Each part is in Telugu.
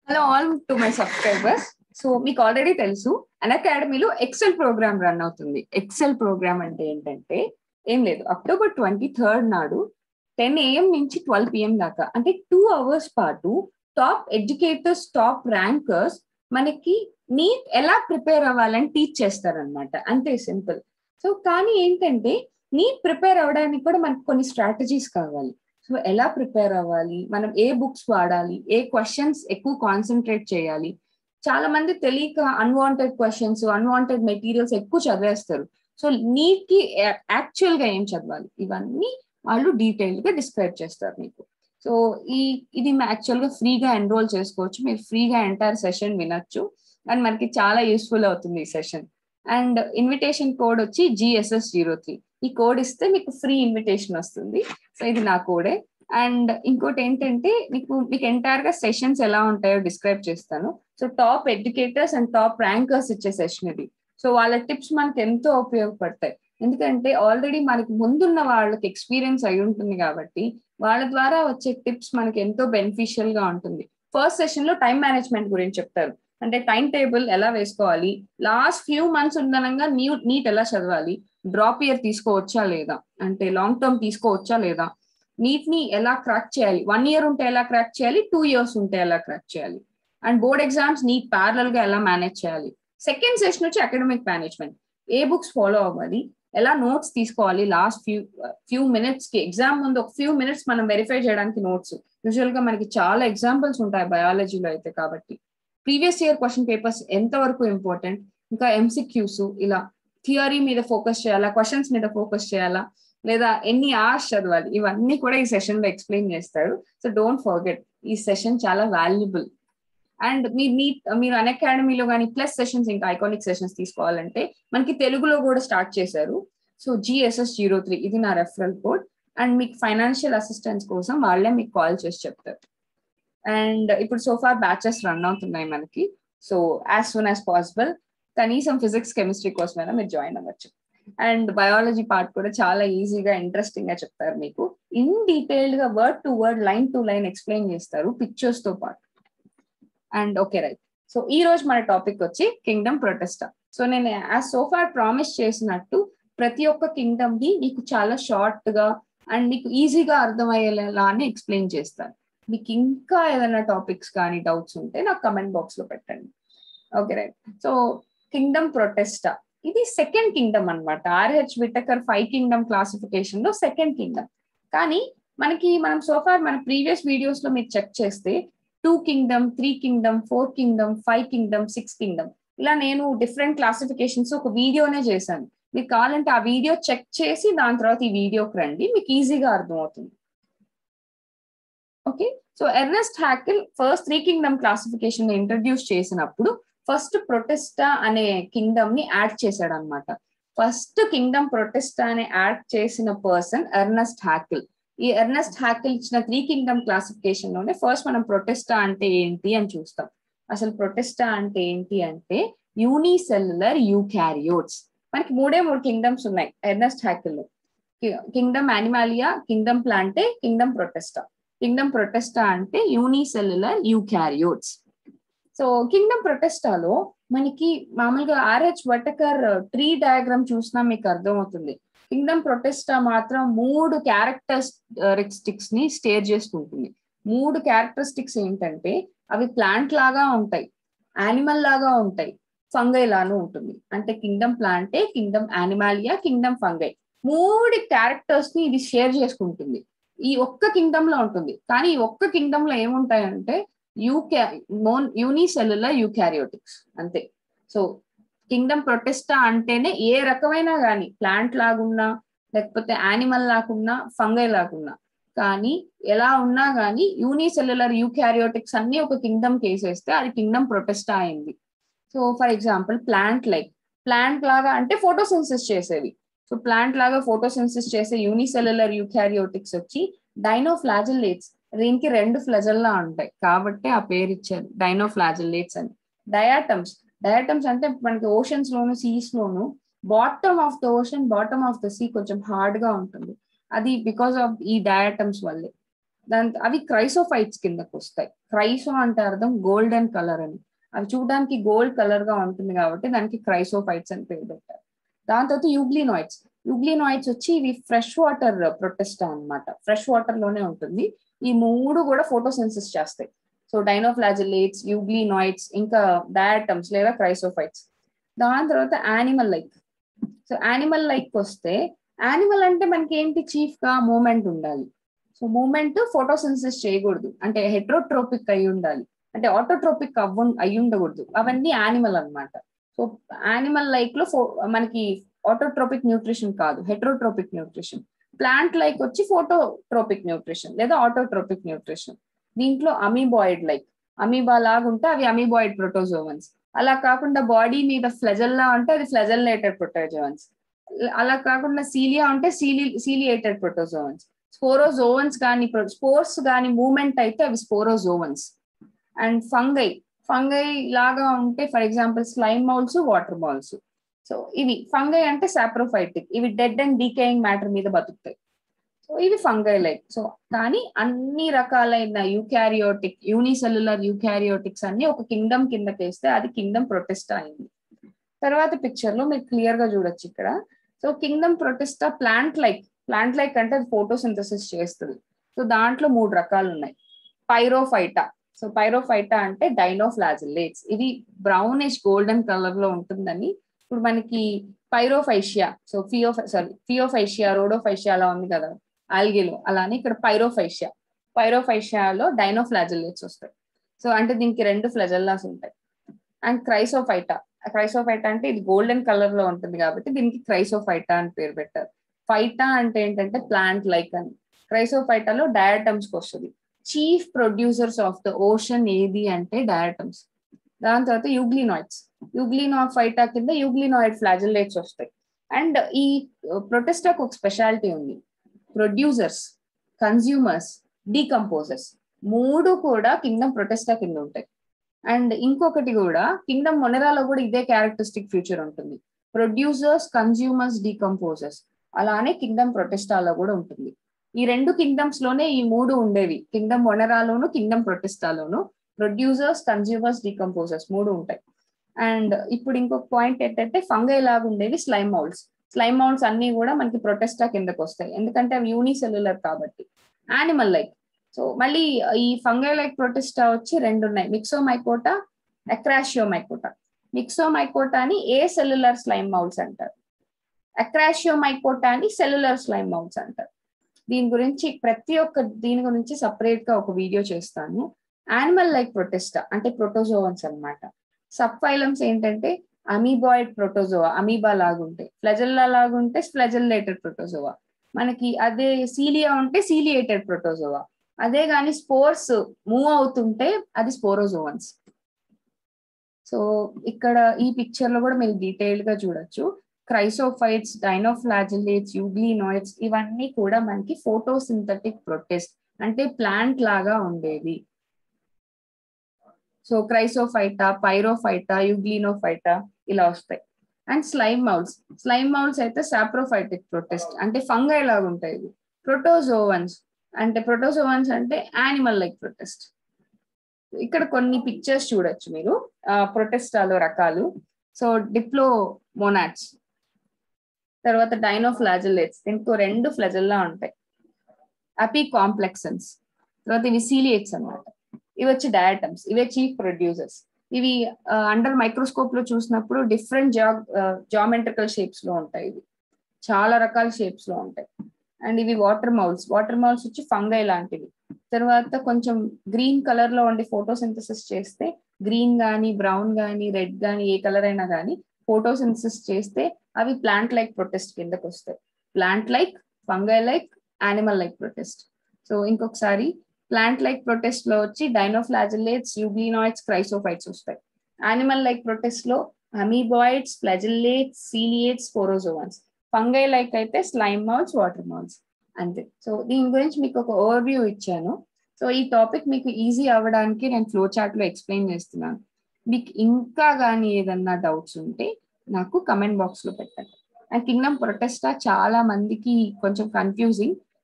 hello all to my subscribers so మీకు ఆల్రెడీ తెలుసు అన్ అకాడమీలో ఎక్సెల్ ప్రోగ్రామ్ రన్ అవుతుంది ఎక్సెల్ ప్రోగ్రామ్ అంటే ఏంటంటే ఏం లేదు అక్టోబర్ ట్వంటీ థర్డ్ నాడు టెన్ ఏఎం నుంచి ట్వెల్వ్ పిఎం దాకా అంటే టూ అవర్స్ పాటు టాప్ ఎడ్యుకేటర్స్ టాప్ ర్యాంకర్స్ మనకి నీట్ ఎలా ప్రిపేర్ అవ్వాలని టీచ్ చేస్తారనమాట అంతే సింపుల్ సో కానీ ఏంటంటే నీట్ ప్రిపేర్ అవ్వడానికి కూడా మనకు కొన్ని స్ట్రాటజీస్ కావాలి సో ఎలా ప్రిపేర్ అవ్వాలి మనం ఏ బుక్స్ వాడాలి ఏ క్వశ్చన్స్ ఎక్కువ కాన్సన్ట్రేట్ చేయాలి చాలా మంది తెలియక అన్వాంటెడ్ క్వశ్చన్స్ అన్వాంటెడ్ మెటీరియల్స్ ఎక్కువ చదివేస్తారు సో నీట్ కి యాక్చువల్ గా ఏం చదవాలి ఇవన్నీ వాళ్ళు డీటెయిల్ గా డిస్క్రైబ్ చేస్తారు మీకు సో ఈ ఇది యాక్చువల్ గా ఫ్రీగా ఎన్రోల్ చేసుకోవచ్చు మీరు ఫ్రీగా ఎంటైర్ సెషన్ వినొచ్చు అండ్ మనకి చాలా యూస్ఫుల్ అవుతుంది ఈ సెషన్ అండ్ ఇన్విటేషన్ కోడ్ వచ్చి జిఎస్ఎస్ జీరో త్రీ ఈ కోడ్ ఇస్తే మీకు ఫ్రీ ఇన్విటేషన్ వస్తుంది సో ఇది నా కోడే అండ్ ఇంకోటి ఏంటంటే మీకు మీకు ఎంటైర్ గా సెషన్స్ ఎలా ఉంటాయో డిస్క్రైబ్ చేస్తాను so top educators and top rankers ఇచ్చే సెషన్ ఇది సో వాళ్ళ టిప్స్ మనకి ఎంతో ఉపయోగపడతాయి ఎందుకంటే ఆల్రెడీ మనకి ముందున్న వాళ్ళకి ఎక్స్పీరియన్స్ అయి ఉంటుంది కాబట్టి వాళ్ళ ద్వారా వచ్చే టిప్స్ మనకి ఎంతో బెనిఫిషియల్ గా ఉంటుంది ఫస్ట్ సెషన్ లో టైం మేనేజ్మెంట్ గురించి చెప్తారు అంటే టైం టేబుల్ ఎలా వేసుకోవాలి లాస్ట్ ఫ్యూ మంత్స్ ఉండనంగా న్యూ నీట్ ఎలా చదవాలి డ్రాప్ ఇయర్ తీసుకోవచ్చా లేదా అంటే లాంగ్ టర్మ్ తీసుకోవచ్చా లేదా నీట్ ని ఎలా క్రాక్ చేయాలి వన్ ఇయర్ ఉంటే ఎలా క్రాక్ చేయాలి టూ ఇయర్స్ ఉంటే ఎలా క్రాక్ చేయాలి and board exams NEET parallel గా ఎలా మేనేజ్ చేయాలి సెకండ్ సెషన్ వచ్చి అకాడమిక్ మేనేజ్మెంట్ ఏ బుక్స్ ఫాలో అవ్వాలి ఎలా నోట్స్ తీసుకోవాలి లాస్ట్ ఫ్యూ ఫ్యూ మినిట్స్ కి ఎగ్జామ్ ముందు ఒక ఫ్యూ మినిట్స్ మనం వెరిఫై చేయడానికి నోట్స్ యూజువల్ గా మనకి చాలా ఎగ్జాంపుల్స్ ఉంటాయి బయాలజీలో అయితే కాబట్టి ప్రీవియస్ ఇయర్ క్వశ్చన్ పేపర్స్ ఎంత వరకు ఇంపార్టెంట్ ఇంకా ఎంసిక్యూస్ ఇలా థియరీ మీద ఫోకస్ చేయాలా క్వశ్చన్స్ మీద ఫోకస్ చేయాలా లేదా ఎన్ని అవర్స్ చదవాలి ఇవన్నీ కూడా ఈ సెషన్ లో ఎక్స్ప్లెయిన్ చేస్తారు సో డోంట్ ఫర్గెట్ ఈ సెషన్ చాలా వాల్యుబుల్ అండ్ మీ మీ మీరు అన్ అకాడమీలో కానీ ప్లస్ సెషన్స్ ఇంకా ఐకానిక్ సెషన్స్ తీసుకోవాలంటే మనకి తెలుగులో కూడా స్టార్ట్ చేశారు సో జిఎస్ఎస్ జీరో త్రీ ఇది నా రెఫరల్ కోడ్ అండ్ మీకు ఫైనాన్షియల్ అసిస్టెన్స్ కోసం వాళ్ళే మీకు కాల్ చేసి చెప్తారు అండ్ ఇప్పుడు సోఫార్ బ్యాచెస్ రన్ అవుతున్నాయి మనకి so as soon as possible కనీసం ఫిజిక్స్ కెమిస్ట్రీ కోసమైనా మీరు జాయిన్ అవ్వచ్చు అండ్ బయాలజీ పార్ట్ కూడా చాలా ఈజీగా ఇంట్రెస్టింగ్ గా చెప్తారు మీకు ఇన్ డీటెయిల్డ్ గా word to word line to line explain చేస్తారు పిక్చర్స్ తో పాటు అండ్ ఓకే రైట్ సో ఈ రోజు మన టాపిక్ వచ్చి కింగ్డమ్ ప్రొటెస్టా సో నేను యాజ్ సోఫార్ ప్రామిస్ చేసినట్టు ప్రతి ఒక్క కింగ్డమ్ ని మీకు చాలా షార్ట్ గా అండ్ మీకు ఈజీగా అర్థమయ్యేలా అని ఎక్స్ప్లెయిన్ చేస్తాను మీకు ఇంకా ఏదైనా టాపిక్స్ కానీ డౌట్స్ ఉంటే నాకు కమెంట్ బాక్స్ లో పెట్టండి okay right so kingdom Protista ఇది సెకండ్ కింగ్డమ్ అనమాట R H Whittaker five kingdom classification లో సెకండ్ కింగ్డమ్ కానీ మనకి మనం సోఫార్ మన ప్రీవియస్ వీడియోస్ లో మీరు చెక్ చేస్తే two kingdom three kingdom four kingdom five kingdom six kingdom ఇలా నేను డిఫరెంట్ క్లాసిఫికేషన్స్ ఒక వీడియోనే చేశాను మీకు కావాలంటే ఆ వీడియో చెక్ చేసి దాని తర్వాత ఈ వీడియోకి రండి మీకు ఈజీగా అర్థమవుతుంది okay so Ernst Haeckel first three kingdom classification introduce చేసినప్పుడు ఫస్ట్ ప్రొటెస్టా అనే కింగ్డమ్ ని యాడ్ చేశాడు అనమాట ఫస్ట్ కింగ్డమ్ ప్రొటెస్టా అని యాడ్ చేసిన పర్సన్ ఎర్నెస్ట్ హ్యాకిల్ ఈ ఎర్నెస్ట్ హ్యాకిల్ ఇచ్చిన త్రీ కింగ్డమ్ క్లాసిఫికేషన్ లోనే ఫస్ట్ మనం ప్రొటెస్టా అంటే ఏంటి అని చూస్తాం అసలు ప్రొటెస్టా అంటే ఏంటి అంటే యూనిసెల్యులర్ యూకారియోట్స్ మనకి మూడే మూడు కింగ్డమ్స్ ఉన్నాయి ఎర్నెస్ట్ హ్యాకిల్ లో kingdom Animalia kingdom Plantae kingdom Protista kingdom Protista అంటే యూనిసెల్యులర్ యూకారియోట్స్ సో కింగ్డమ్ ప్రొటెస్టాలో మనకి మామూలుగా ఆర్హెచ్ వటకర్ ట్రీ డయాగ్రామ్ చూసినా మీకు అర్థమవుతుంది కింగ్డమ్ ప్రొటెస్టా మాత్రం మూడు క్యారెక్టరిస్టిక్స్ ని స్టేర్ చేసుకుంటుంది మూడు క్యారెక్టరిస్టిక్స్ ఏంటంటే అవి ప్లాంట్ లాగా ఉంటాయి యానిమల్ లాగా ఉంటాయి ఫంగై లాను ఉంటుంది అంటే kingdom Plantae kingdom Animalia kingdom Fungi మూడు క్యారెక్టర్స్ ని ఇది షేర్ చేసుకుంటుంది ఈ ఒక్క కింగ్డమ్ లో ఉంటుంది కానీ ఈ ఒక్క కింగ్డమ్ లో ఏముంటాయంటే యూక్యా మోన్ యూనిసెల్యులర్ యూకారియోటిక్స్ అంతే సో కింగ్డమ్ ప్రొటెస్టా అంటేనే ఏ రకమైన కానీ ప్లాంట్ లాగున్నా లేకపోతే యానిమల్ లాగున్నా ఫంగై లాగున్నా కానీ ఎలా ఉన్నా కానీ యూనిసెల్యులర్ యూకారియోటిక్స్ అన్ని ఒక కింగ్డమ్ కేసేస్తే అది కింగ్డమ్ ప్రొటెస్టా అయింది so for example plant like plant లాగా అంటే ఫోటోసెన్సిస్ చేసేవి సో ప్లాంట్ లాగా ఫోటోసెన్సిస్ చేసే యూనిసెల్యులర్ యూకారియోటిక్స్ వచ్చి డైనోఫ్లాజిల్లేట్స్ దీనికి రెండు ఫ్లజల్లా ఉంటాయి కాబట్టి ఆ పేరు ఇచ్చారు డైనోఫ్లాజిల్లేట్స్ అని డయాటమ్స్ డయాటమ్స్ అంటే మనకి ఓషన్స్ లోను సీస్ లోను bottom of the ocean bottom of the sea కొంచెం హార్డ్ గా ఉంటుంది అది బికాస్ ఆఫ్ ఈ డయాటమ్స్ వల్లే దాని అవి క్రైసోఫైట్స్ కిందకు వస్తాయి క్రైసో అంటే అర్థం గోల్డెన్ కలర్ అని అవి చూడడానికి గోల్డ్ కలర్ గా ఉంటుంది కాబట్టి దానికి క్రైసోఫైట్స్ అని పేరు పెట్టారు దాని తర్వాత యూగ్లినాయిడ్స్ యూగ్లినాయిడ్స్ వచ్చి ఇవి ఫ్రెష్ వాటర్ ప్రొటెస్ట్ అన్నమాట ఫ్రెష్ వాటర్ లోనే ఉంటుంది ఈ మూడు కూడా ఫోటోసెన్సిస్ చేస్తాయి సో డైనోఫ్లాజిలేట్స్ యూగ్లినాయిడ్స్ ఇంకా డయాటమ్స్ లేదా క్రైసోఫైట్స్ దాని తర్వాత animal like so animal like వస్తే యానిమల్ అంటే మనకి ఏంటి చీఫ్ గా మూమెంట్ ఉండాలి సో మూమెంట్ ఫోటోసిన్సిస్ చేయకూడదు అంటే హెట్రోట్రోపిక్ అయి ఉండాలి అంటే ఆటోట్రోపిక్ అవ్వ అయి ఉండకూడదు అవన్నీ యానిమల్ అన్నమాట సో యానిమల్ లైక్ లో మనకి ఆటోట్రోపిక్ న్యూట్రిషన్ కాదు హెట్రోట్రోపిక్ న్యూట్రిషన్ ప్లాంట్ లైక్ వచ్చి ఫోటోట్రోపిక్ న్యూట్రిషన్ లేదా ఆటోట్రోపిక్ న్యూట్రిషన్ దీంట్లో అమీబాయిడ్ లైక్ అమీబా లాగా ఉంటే అవి అమీబాయిడ్ ప్రోటోజోవన్స్ అలా కాకుండా బాడీ మీద ఫ్లెజల్లా ఉంటే అది ఫ్లెజల్లేటెడ్ ప్రోటోజోవన్స్ అలా కాకుండా సీలియా ఉంటే సీలి సీలియేటెడ్ ప్రోటోజోవన్స్ స్పోరోజోవన్స్ కానీ స్పోర్స్ కానీ మూమెంట్ అయితే అవి స్పోరోజోవన్స్ అండ్ ఫంగై ఫంగై లాగా ఉంటే for example slime moulds water balls so ఇవి ఫంగై అంటే సాప్రోఫైటిక్ ఇవి డెడ్ అండ్ డీకేయింగ్ మ్యాటర్ మీద బతుకుతాయి సో ఇవి ఫంగై లైక్ సో కానీ అన్ని రకాలైన యూకారియోటిక్ యూనిసెల్యులర్ యూకారియోటిక్స్ అన్ని ఒక కింగ్డమ్ కిందకి వేస్తే అది కింగ్డమ్ ప్రొటెస్ట్ అయింది తర్వాత పిక్చర్ లో మీరు క్లియర్ గా చూడొచ్చు ఇక్కడ so kingdom Protista plant like plant like అంటే అది ఫోటోసింథసిస్ చేస్తుంది సో దాంట్లో మూడు రకాలు ఉన్నాయి పైరోఫైటా సో పైరోఫైటా అంటే డైనోఫ్లాజిలేట్స్ ఇది బ్రౌనిష్ గోల్డెన్ కలర్ లో ఉంటుందని ఇప్పుడు మనకి Pyrrophyceae so Phaeo sorry Phaeophyceae Rhodophyceae అలా ఉంది కదా ఆల్గేలో అలానే ఇక్కడ పైరోఫైషియా పైరోఫైషియాలో డైనోఫ్లాజిలేట్స్ వస్తాయి సో అంటే దీనికి రెండు ఫ్లజల్లాస్ ఉంటాయి అండ్ క్రైసోఫైటా క్రైసోఫైటా అంటే ఇది గోల్డెన్ కలర్ లో ఉంటుంది కాబట్టి దీనికి క్రైసోఫైటా అని పేరు పెట్టారు ఫైటా అంటే ఏంటంటే ప్లాంట్ లైక్ అని క్రైసోఫైటాలో డయాటమ్స్ వస్తుంది chief producers of the ocean ఏది అంటే డయాటమ్స్ దాని తర్వాత యూగ్లినాయిడ్స్ యూగ్లినాఫైటా కింద యూగ్లినాయిడ్ ఫ్లాజిలేట్స్ వస్తాయి అండ్ ఈ ప్రొటెస్టాకు ఒక స్పెషాలిటీ ఉంది ప్రొడ్యూసర్స్ కన్స్యూమర్స్ డీకంపోజర్స్ మూడు కూడా కింగ్డమ్ ప్రొటెస్టా కింద ఉంటాయి అండ్ ఇంకొకటి కూడా కింగ్డమ్ మొనరాలో కూడా ఇదే క్యారెక్టరిస్టిక్ ఫ్యూచర్ ఉంటుంది ప్రొడ్యూసర్స్ కన్స్యూమర్స్ డీకంపోజర్స్ అలానే కింగ్డమ్ ప్రొటెస్టాలో కూడా ఉంటుంది ఈ రెండు కింగ్డమ్స్ లోనే ఈ మూడు ఉండేవి కింగ్డమ్ మొనరాలోను కింగ్డమ్ ప్రొటెస్టాలోను ప్రొడ్యూసర్స్ కన్స్యూమర్స్ డీకంపోజర్స్ మూడు ఉంటాయి అండ్ ఇప్పుడు ఇంకొక పాయింట్ ఏంటంటే ఫంగై లాగా ఉండేవి స్లైమ్ మౌల్డ్స్ స్లైమ్ మౌల్డ్స్ అన్ని కూడా మనకి ప్రొటెస్టా కిందకి వస్తాయి ఎందుకంటే అవి యూనిసెల్యులర్ కాబట్టి యానిమల్ లైక్ సో మళ్ళీ ఈ ఫంగై లైక్ ప్రొటెస్టా వచ్చి రెండు ఉన్నాయి మిక్సోమైకోటా అక్రాషియోమైకోటా మిక్సోమైకోటా అని ఏ సెల్యులర్ స్లైమ్ మౌల్స్ అంటారు అక్రాషియోమైకోటా అని సెల్యులర్ స్లైమ్ మౌల్స్ అంటారు దీని గురించి ప్రతి ఒక్క దీని గురించి సపరేట్ గా ఒక వీడియో చేస్తాను యానిమల్ లైక్ ప్రొటెస్టా అంటే ప్రొటోజోవన్స్ అనమాట సబ్ ఫైలమ్స్ ఏంటంటే అమీబాయిడ్ ప్రొటోజోవా అమీబా లాగుంటాయి ఫ్లెజల్లా లాగుంటే ఫ్లెజల్లేటెడ్ ప్రొటోజోవా మనకి అదే సీలియా ఉంటే సీలియేటెడ్ ప్రొటోజోవా అదే కానీ స్పోర్స్ మూవ్ అవుతుంటే అది స్పోరోజోవన్స్ సో ఇక్కడ ఈ పిక్చర్ లో కూడా మీరు డీటెయిల్డ్ గా చూడొచ్చు క్రైసోఫైట్స్ డైనోఫ్లాజిలేట్స్ యూగ్లీనాయిడ్స్ ఇవన్నీ కూడా మనకి ఫోటోసింథటిక్ ప్రొటెస్ట్ అంటే ప్లాంట్ లాగా ఉండేవి సో క్రైసోఫైటా పైరోఫైటా యూగ్లీనోఫైటా ఇలా వస్తాయి and slime moulds slime moulds అయితే సాప్రోఫైటిక్ ప్రొటెస్ట్ అంటే ఫంగై లాగా ఉంటాయి ఇవి ప్రొటోజోవన్స్ అంటే ప్రొటోజోవన్స్ అంటే యానిమల్ లైక్ ప్రొటెస్ట్ ఇక్కడ కొన్ని పిక్చర్స్ చూడొచ్చు మీరు ప్రొటెస్టాలో రకాలు సో డిప్లో మోనాట్స్ తర్వాత డైనోఫ్లాజిలేట్స్ దీంట్లో రెండు ఫ్లజల్లా ఉంటాయి అపీ కాంప్లెక్సన్స్ తర్వాత ఇవి సీలియేట్స్ అనమాట ఇవి వచ్చి డయాటమ్స్ ఇవే చీఫ్ ప్రొడ్యూసర్స్ ఇవి అండర్ మైక్రోస్కోప్ లో చూసినప్పుడు డిఫరెంట్ జా జామెట్రికల్ షేప్స్ లో ఉంటాయి ఇవి చాలా రకాల షేప్స్ లో ఉంటాయి అండ్ ఇవి వాటర్ మౌల్స్ వాటర్ మౌల్స్ వచ్చి ఫంగై లాంటివి తర్వాత కొంచెం గ్రీన్ కలర్ లో ఉండి ఫోటోసింథసిస్ చేస్తే గ్రీన్ గానీ బ్రౌన్ గానీ రెడ్ గానీ ఏ కలర్ అయినా కానీ ఫోటోసింథసిస్ చేస్తే అవి ప్లాంట్ లైక్ ప్రొటెస్ట్ కిందకి వస్తాయి plant like fungi like animal like protist so ఇంకొకసారి ప్లాంట్ లైక్ ప్రొటెస్ట్ లో వచ్చి డైనోఫ్లాజిలేట్స్ యూగ్లినాయిడ్స్ క్రైసోఫైట్స్ వస్తాయి యానిమల్ లైక్ ప్రొటెస్ట్ లో amoeboids flagellates ciliates sporozoans fungi like అయితే స్లైమ్ మౌల్స్ వాటర్ మౌల్స్ అంతే సో దీని గురించి మీకు ఒక ఓవర్ వ్యూ ఇచ్చాను సో ఈ టాపిక్ మీకు ఈజీ అవ్వడానికి నేను ఫ్లో చార్ట్ లో ఎక్స్ప్లెయిన్ చేస్తున్నాను మీకు ఇంకా కానీ ఏదన్నా డౌట్స్ ఉంటే నాకు కమెంట్ బాక్స్ లో పెట్టండి అండ్ కింగ్డమ్ ప్రొటెస్టా చాలా మందికి కొంచెం కన్ఫ్యూజింగ్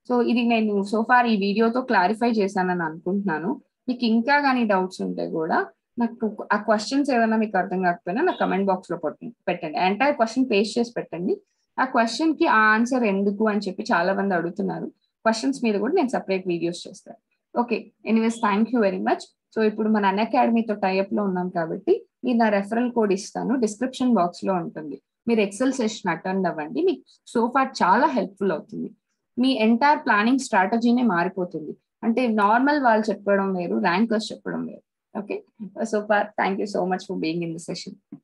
సో ఇది నేను సోఫార్ ఈ వీడియోతో క్లారిఫై చేశానని అనుకుంటున్నాను మీకు ఇంకా కానీ డౌట్స్ ఉంటే కూడా నాకు ఆ క్వశ్చన్స్ ఏదైనా మీకు అర్థం కాకపోయినా నాకు కమెంట్ బాక్స్ లో పెట్టండి ఎంటైర్ క్వశ్చన్ పేస్ట్ చేసి పెట్టండి ఆ క్వశ్చన్ కి ఆ ఆన్సర్ ఎందుకు అని చెప్పి చాలా మంది అడుగుతున్నారు క్వశ్చన్స్ మీద కూడా నేను సపరేట్ వీడియోస్ చేస్తాను okay anyways thank you very much so ఇప్పుడు మన అన్ అకాడమీతో టైప్ లో ఉన్నాం కాబట్టి మీరు నా రెఫరల్ కోడ్ ఇస్తాను డిస్క్రిప్షన్ బాక్స్ లో ఉంటుంది మీరు ఎక్సెల్ సెషన్ అటెండ్ అవ్వండి మీకు సోఫా చాలా హెల్ప్ఫుల్ అవుతుంది మీ ఎంటైర్ ప్లానింగ్ స్ట్రాటజీనే మారిపోతుంది అంటే నార్మల్ వాళ్ళు చెప్పడం వేరు ర్యాంకర్స్ చెప్పడం వేరు okay so far thank you so much for being in the session